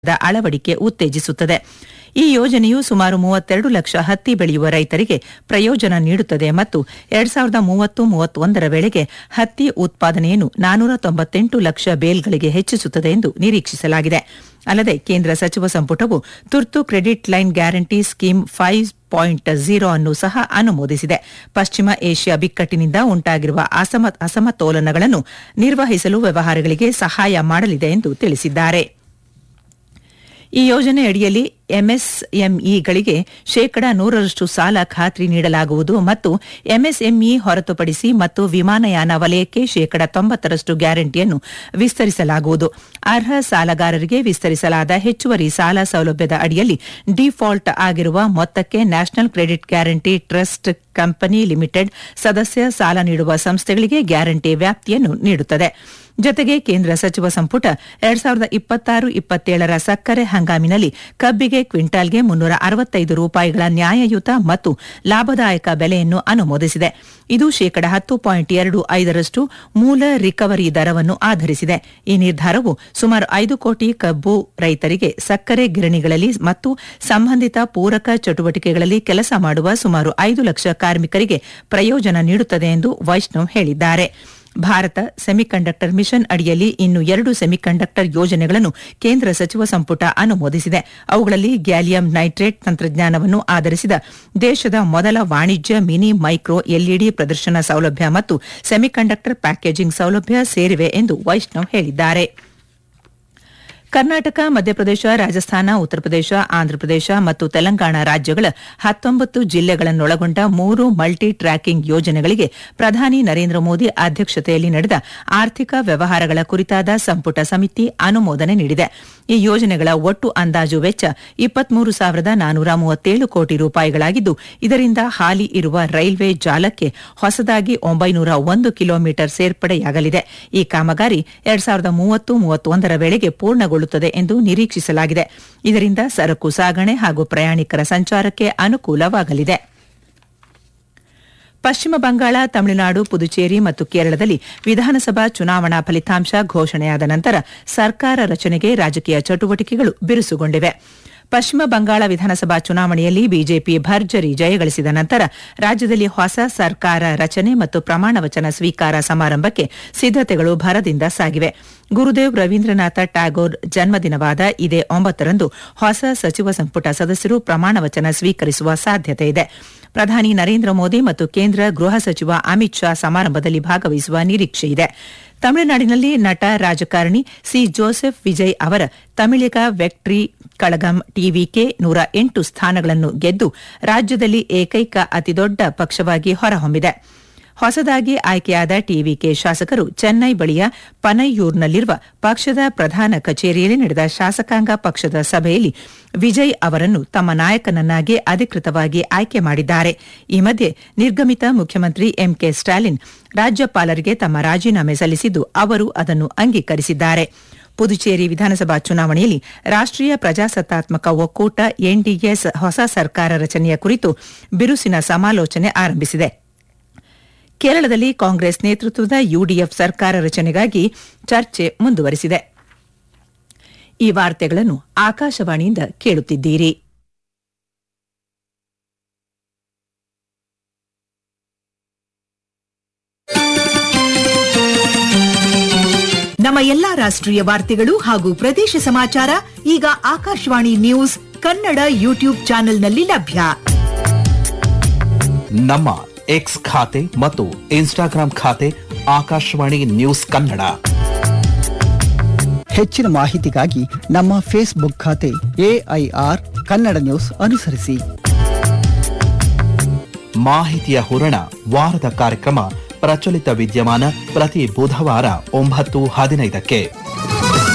the ಅಳವಡಿಕೆ ಉತ್ತೇಜಿಸುತ್ತದೆ ಈ ಯೋಜನೆಯು ಸುಮಾರು ಮೂವತ್ತೆರಡು ಲಕ್ಷ ಹತ್ತಿ ಬೆಳೆಯುವ ರೈತರಿಗೆ ಪ್ರಯೋಜನ ನೀಡುತ್ತದೆ ಮತ್ತು ಎರಡ್ ಸಾವಿರದ ಮೂವತ್ತು ಮೂವತ್ತೊಂದರ ವೇಳೆಗೆ ಹತ್ತಿ ಉತ್ಪಾದನೆಯನ್ನು ನಾನೂರ ತೊಂಬತ್ತೆಂಟು ಲಕ್ಷ ಬೇಲ್ಗಳಿಗೆ ಹೆಚ್ಚಿಸುತ್ತದೆ ಎಂದು ನಿರೀಕ್ಷಿಸಲಾಗಿದೆ ಅಲ್ಲದೆ ಕೇಂದ್ರ ಸಚಿವ ಸಂಪುಟವು ತುರ್ತು credit line guarantee scheme five point zero ಅನ್ನು ಸಹ ಅನುಮೋದಿಸಿದೆ ಪಶ್ಚಿಮ ಏಷ್ಯಾ ಬಿಕ್ಕಟ್ಟಿನಿಂದ ಉಂಟಾಗಿರುವ ಅಸಮ ಅಸಮತೋಲನಗಳನ್ನು ನಿರ್ವಹಿಸಲು ವ್ಯವಹಾರಗಳಿಗೆ ಸಹಾಯ ಮಾಡಲಿದೆ ಎಂದು ತಿಳಿಸಿದ್ದಾರೆ ಈ ಯೋಜನೆಯಡಿಯಲ್ಲಿ ಎಂಎಸ್ಎಂಇಗಳಿಗೆ ಶೇಕಡ ನೂರರಷ್ಟು ಸಾಲ ಖಾತ್ರಿ ನೀಡಲಾಗುವುದು ಮತ್ತು ಎಂಎಸ್ಎಂಇ ಹೊರತುಪಡಿಸಿ ಮತ್ತು ವಿಮಾನಯಾನ ವಲಯಕ್ಕೆ ಶೇಕಡ ತೊಂಬತ್ತರಷ್ಟು ಗ್ಯಾರಂಟಿಯನ್ನು ವಿಸ್ತರಿಸಲಾಗುವುದು ಅರ್ಹ ಸಾಲಗಾರರಿಗೆ ವಿಸ್ತರಿಸಲಾದ ಹೆಚ್ಚುವರಿ ಸಾಲ ಸೌಲಭ್ಯದ ಅಡಿಯಲ್ಲಿ ಡಿಫಾಲ್ಟ್ ಆಗಿರುವ ಮೊತ್ತಕ್ಕೆ national credit guarantee trust company limited ಸದಸ್ಯ ಸಾಲ ನೀಡುವ ಸಂಸ್ಥೆಗಳಿಗೆ ಗ್ಯಾರಂಟಿ ವ್ಯಾಪ್ತಿಯನ್ನು ನೀಡುತ್ತದೆ ಜತೆಗೆ ಕೇಂದ್ರ ಸಚಿವ ಸಂಪುಟ ಎರಡ್ ಸಾವಿರದ ಇಪ್ಪತ್ತಾರು ಇಪ್ಪತ್ತೇಳರ ಸಕ್ಕರೆ ಹಂಗಾಮಿನಲ್ಲಿ ಕಬ್ಬಿಗೆ ಕ್ವಿಂಟಾಲ್ಗೆ ಮುನ್ನೂರ ಅರವತ್ತೈದು ರೂಪಾಯಿಗಳ ನ್ಯಾಯಯುತ ಮತ್ತು ಲಾಭದಾಯಕ ಬೆಲೆಯನ್ನು ಅನುಮೋದಿಸಿದೆ ಇದು ಶೇಕಡ ಹತ್ತು ಪಾಯಿಂಟ್ ಎರಡು ಐದರಷ್ಟು ಮೂಲ ರಿಕವರಿ ದರವನ್ನು ಆಧರಿಸಿದೆ ಈ ನಿರ್ಧಾರವು ಸುಮಾರು ಐದು ಕೋಟಿ ಕಬ್ಬು ರೈತರಿಗೆ ಸಕ್ಕರೆ ಗಿರಣಿಗಳಲ್ಲಿ ಮತ್ತು ಸಂಬಂಧಿತ ಪೂರಕ ಚಟುವಟಿಕೆಗಳಲ್ಲಿ ಕೆಲಸ ಮಾಡುವ ಸುಮಾರು ಐದು ಲಕ್ಷ ಕಾರ್ಮಿಕರಿಗೆ ಪ್ರಯೋಜನ ನೀಡುತ್ತದೆ ಎಂದು ವೈಷ್ಣವ್ ಹೇಳಿದ್ದಾರೆ ಭಾರತ ಸೆಮಿಕಂಡಕ್ಟರ್ ಮಿಷನ್ ಅಡಿಯಲ್ಲಿ ಇನ್ನು ಎರಡು ಸೆಮಿಕಂಡಕ್ಟರ್ ಯೋಜನೆಗಳನ್ನು ಕೇಂದ್ರ ಸಚಿವ ಸಂಪುಟ ಅನುಮೋದಿಸಿದೆ ಅವುಗಳಲ್ಲಿ ಗ್ಯಾಲಿಯಂ ನೈಟ್ರೇಟ್ ತಂತ್ರಜ್ಞಾನವನ್ನು ಆಧರಿಸಿದ ದೇಶದ ಮೊದಲ ವಾಣಿಜ್ಯ ಮಿನಿ ಮೈಕ್ರೋ ಎಲ್ಇಡಿ ಪ್ರದರ್ಶನ ಸೌಲಭ್ಯ ಮತ್ತು ಸೆಮಿಕಂಡಕ್ಟರ್ ಪ್ಯಾಕೇಜಿಂಗ್ ಸೌಲಭ್ಯ ಸೇರಿವೆ ಎಂದು ವೈಷ್ಣವ್ ಹೇಳಿದ್ದಾರೆ ಕರ್ನಾಟಕ ಮಧ್ಯಪ್ರದೇಶ ರಾಜಸ್ಥಾನ ಉತ್ತರ ಪ್ರದೇಶ ಆಂಧ್ರಪ್ರದೇಶ ಮತ್ತು ತೆಲಂಗಾಣ ರಾಜ್ಯಗಳ ಹತ್ತೊಂಬತ್ತು ಜಿಲ್ಲೆಗಳನ್ನೊಳಗೊಂಡ ಮೂರು ಮಲ್ಟಿ ಟ್ರ್ಯಾಕಿಂಗ್ ಯೋಜನೆಗಳಿಗೆ ಪ್ರಧಾನಿ ನರೇಂದ್ರ ಮೋದಿ ಅಧ್ಯಕ್ಷತೆಯಲ್ಲಿ ನಡೆದ ಆರ್ಥಿಕ ವ್ಯವಹಾರಗಳ ಕುರಿತಾದ ಸಂಪುಟ ಸಮಿತಿ ಅನುಮೋದನೆ ನೀಡಿದೆ ಈ ಯೋಜನೆಗಳ ಒಟ್ಟು ಅಂದಾಜು ವೆಚ್ಚ ಇಪ್ಪತ್ಮೂರು ಸಾವಿರದ ನಾನೂರ ಮೂವತ್ತೇಳು ಕೋಟಿ ರೂಪಾಯಿಗಳಾಗಿದ್ದು ಇದರಿಂದ ಹಾಲಿ ಇರುವ ರೈಲ್ವೆ ಜಾಲಕ್ಕೆ ಹೊಸದಾಗಿ ಒಂಬೈನೂರ ಒಂದು ಕಿಲೋಮೀಟರ್ ಸೇರ್ಪಡೆಯಾಗಲಿದೆ ಈ ಕಾಮಗಾರಿ ಎರಡ್ ಸಾವಿರದ ಮೂವತ್ತು ಮೂವತ್ತೊಂದರ ವೇಳೆಗೆ ಪೂರ್ಣಗೊಳ್ಳುತ್ತದೆ ಎಂದು ನಿರೀಕ್ಷಿಸಲಾಗಿದೆ ಇದರಿಂದ ಸರಕು ಸಾಗಣೆ ಹಾಗೂ ಪ್ರಯಾಣಿಕರ ಸಂಚಾರಕ್ಕೆ ಅನುಕೂಲವಾಗಲಿದೆ ಪಶ್ಚಿಮ ಬಂಗಾಳ ತಮಿಳುನಾಡು ಪುದುಚೇರಿ ಮತ್ತು ಕೇರಳದಲ್ಲಿ ವಿಧಾನಸಭಾ ಚುನಾವಣಾ ಫಲಿತಾಂಶ ಘೋಷಣೆಯಾದ ನಂತರ ಸರ್ಕಾರ ರಚನೆಗೆ ರಾಜಕೀಯ ಚಟುವಟಿಕೆಗಳು ಬಿರುಸುಗೊಂಡಿವೆ ಪಶ್ಚಿಮ ಬಂಗಾಳ ವಿಧಾನಸಭಾ ಚುನಾವಣೆಯಲ್ಲಿ ಬಿಜೆಪಿ ಭರ್ಜರಿ ಜಯಗಳಿಸಿದ ನಂತರ ರಾಜ್ಯದಲ್ಲಿ ಹೊಸ ಸರ್ಕಾರ ರಚನೆ ಮತ್ತು ಪ್ರಮಾಣ ವಚನ ಸ್ವೀಕಾರ ಸಮಾರಂಭಕ್ಕೆ ಸಿದ್ದತೆಗಳು ಭರದಿಂದ ಸಾಗಿವೆ ಗುರುದೇವ್ ರವೀಂದ್ರನಾಥ ಟ್ಯಾಗೋರ್ ಜನ್ಮದಿನವಾದ ಇದೇ ಒಂಬತ್ತರಂದು ಹೊಸ ಸಚಿವ ಸಂಪುಟ ಸದಸ್ಯರು ಪ್ರಮಾಣ ವಚನ ಸ್ವೀಕರಿಸುವ ಸಾಧ್ಯತೆ ಇದೆ ಪ್ರಧಾನಿ ನರೇಂದ್ರ ಮೋದಿ ಮತ್ತು ಕೇಂದ್ರ ಗೃಹ ಸಚಿವ ಅಮಿತ್ ಶಾ ಸಮಾರಂಭದಲ್ಲಿ ಭಾಗವಹಿಸುವ ನಿರೀಕ್ಷೆಯಿದೆ ತಮಿಳುನಾಡಿನಲ್ಲಿ ನಟ ರಾಜಕಾರಣಿ ಸಿ ಜೋಸೆಫ್ ವಿಜಯ್ ಅವರ ತಮಿಳಿಗ ವೆಕ್ಟ್ರಿ ಕಳಗಂ ಟಿವಿಕೆ ನೂರ ಎಂಟು ಸ್ಥಾನಗಳನ್ನು ಗೆದ್ದು ರಾಜ್ಯದಲ್ಲಿ ಏಕೈಕ ಅತಿದೊಡ್ಡ ಪಕ್ಷವಾಗಿ ಹೊರಹೊಮ್ಮಿದೆ ಹೊಸದಾಗಿ ಆಯ್ಕೆಯಾದ ಟಿವಿಕೆ ಶಾಸಕರು ಚೆನ್ನೈ ಬಳಿಯ ಪನೈಯೂರ್ನಲ್ಲಿರುವ ಪಕ್ಷದ ಪ್ರಧಾನ ಕಚೇರಿಯಲ್ಲಿ ನಡೆದ ಶಾಸಕಾಂಗ ಪಕ್ಷದ ಸಭೆಯಲ್ಲಿ ವಿಜಯ್ ಅವರನ್ನು ತಮ್ಮ ನಾಯಕನನ್ನಾಗಿ ಅಧಿಕೃತವಾಗಿ ಆಯ್ಕೆ ಮಾಡಿದ್ದಾರೆ ಈ ಮಧ್ಯೆ ನಿರ್ಗಮಿತ ಮುಖ್ಯಮಂತ್ರಿ ಎಂಕೆ ಸ್ಟಾಲಿನ್ ರಾಜ್ಯಪಾಲರಿಗೆ ತಮ್ಮ ರಾಜೀನಾಮೆ ಸಲ್ಲಿಸಿದ್ದು ಅವರು ಅದನ್ನು ಅಂಗೀಕರಿಸಿದ್ದಾರೆ ಪುದುಚೇರಿ ವಿಧಾನಸಭಾ ಚುನಾವಣೆಯಲ್ಲಿ ರಾಷ್ಟೀಯ ಪ್ರಜಾಸತ್ತಾತ್ಮಕ ಒಕ್ಕೂಟ ಎನ್ಡಿಎಸ್ ಹೊಸ ಸರ್ಕಾರ ರಚನೆಯ ಕುರಿತು ಬಿರುಸಿನ ಸಮಾಲೋಚನೆ ಆರಂಭಿಸಿದೆ ಕೇರಳದಲ್ಲಿ ಕಾಂಗ್ರೆಸ್ ನೇತೃತ್ವದ ಯುಡಿಎಫ್ ಸರ್ಕಾರ ರಚನೆಗಾಗಿ ಚರ್ಚೆ ಮುಂದುವರೆಸಿದೆ ಈ ವಾರ್ತೆಗಳನ್ನು ಆಕಾಶವಾಣಿಯಿಂದ ಕೇಳುತ್ತಿದ್ದೀರಿ ನಮ್ಮ ಎಲ್ಲಾ ರಾಷ್ಟ್ರೀಯ ವಾರ್ತೆಗಳು ಹಾಗೂ ಪ್ರದೇಶ ಸಮಾಚಾರ ಈಗ ಆಕಾಶವಾಣಿ ನ್ಯೂಸ್ ಕನ್ನಡ ಯೂಟ್ಯೂಬ್ ಚಾನೆಲ್ನಲ್ಲಿ ಲಭ್ಯ ನಮ್ಮ ಎಕ್ಸ್ ಖಾತೆ ಮತ್ತು ಇನ್ಸ್ಟಾಗ್ರಾಂ ಖಾತೆ ಆಕಾಶವಾಣಿ ನ್ಯೂಸ್ ಕನ್ನಡ ಹೆಚ್ಚಿನ ಮಾಹಿತಿಗಾಗಿ ನಮ್ಮ ಫೇಸ್ಬುಕ್ ಖಾತೆ ಎಐಆರ್ ಕನ್ನಡ ನ್ಯೂಸ್ ಅನುಸರಿಸಿ ಮಾಹಿತಿಯ ಹೂರಣ ವಾರದ ಕಾರ್ಯಕ್ರಮ ಪ್ರಚಲಿತ ವಿದ್ಯಮಾನ ಪ್ರತಿ ಬುಧವಾರ ಒಂಬತ್ತು ಹದಿನೈದಕ್ಕೆ